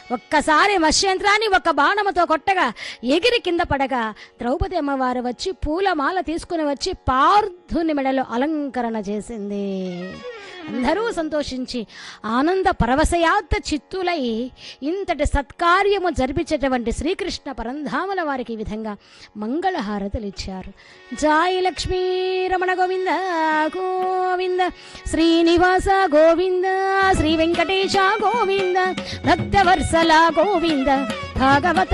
ఒక్కసారి మత్స్యంత్రాన్ని ఒక బాణముతో కొట్టగా ఎగిరి కింద పడగా ద్రౌపది అమ్మవారు వచ్చి పూలమాల తీసుకుని వచ్చి పార్థుని మెడలో అలంకరణ చేసింది అందరూ సంతోషించి ఆనంద పరవశయాత్త చిత్తులై ఇంతటి సత్కార్యము జరిపించేటువంటి శ్రీకృష్ణ పరంధాముల వారికి ఈ విధంగా మంగళహారతులు ఇచ్చారు జాయి లక్ష్మీ రమణ గోవింద గోవింద శ్రీనివాస గోవింద శ్రీ వెంకటేశ గోవింద భక్తవత్సల గోవింద భాగవత